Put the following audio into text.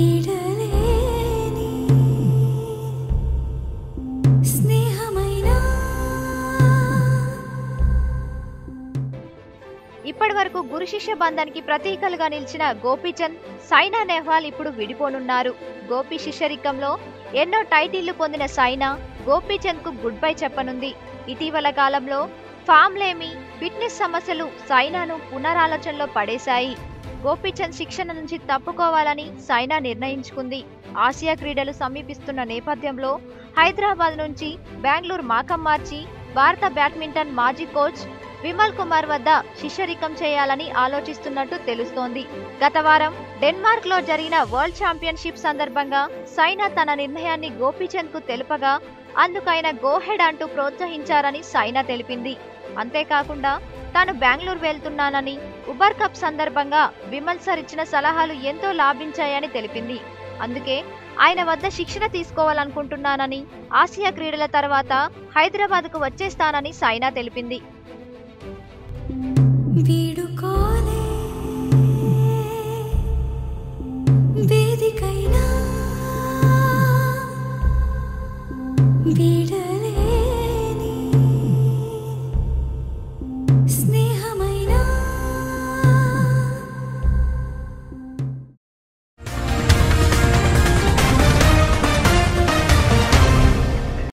వీడలేని స్నేహమైనా ఇప్పటి వరకు గురు శిష్య బంధానికి ప్రతీకలుగా నిలిచిన గోపీచంద్ సైనా నెహ్వాల్ ఇప్పుడు విడిపోనున్నారు గోపి శిష్యరికంలో ఎన్నో టైటిళ్లు పొందిన సైనా గోపీచంద్ కు గుడ్ బై చెప్పనుంది ఇటీవల కాలంలో ఫామ్ లేమి ఫిట్నెస్ సమస్యలు సైనాను పునరాలోచనలో పడేశాయి గోపీచంద్ శిక్షణ నుంచి తప్పుకోవాలని సైనా నిర్ణయించుకుంది ఆసియా క్రీడలు సమీపిస్తున్న నేపథ్యంలో హైదరాబాద్ నుంచి బెంగళూరు మాకం మార్చి భారత బ్యాడ్మింటన్ మాజీ కోచ్ విమల్ కుమార్ వద్ద శిష్యరికం చేయాలని ఆలోచిస్తున్నట్టు తెలుస్తోంది గత వారం డెన్మార్క్ లో జరిగిన వరల్డ్ ఛాంపియన్షిప్ సందర్భంగా సైనా తన నిర్ణయాన్ని గోపీచంద్ కు తెలుపగా అందుకైన గోహెడ్ అంటూ ప్రోత్సహించారని సైనా తెలిపింది అంతేకాకుండా తాను బెంగళూరు వెళ్తున్నానని ఉబర్ కప్ సందర్భంగా విమల్ సార్ ఇచ్చిన సలహాలు ఎంతో లాభించాయని తెలిపింది అందుకే ఆయన వద్ద శిక్షణ తీసుకోవాలనుకుంటున్నానని ఆసియా క్రీడల తర్వాత హైదరాబాద్కు వచ్చేస్తానని సైనా తెలిపింది వీడు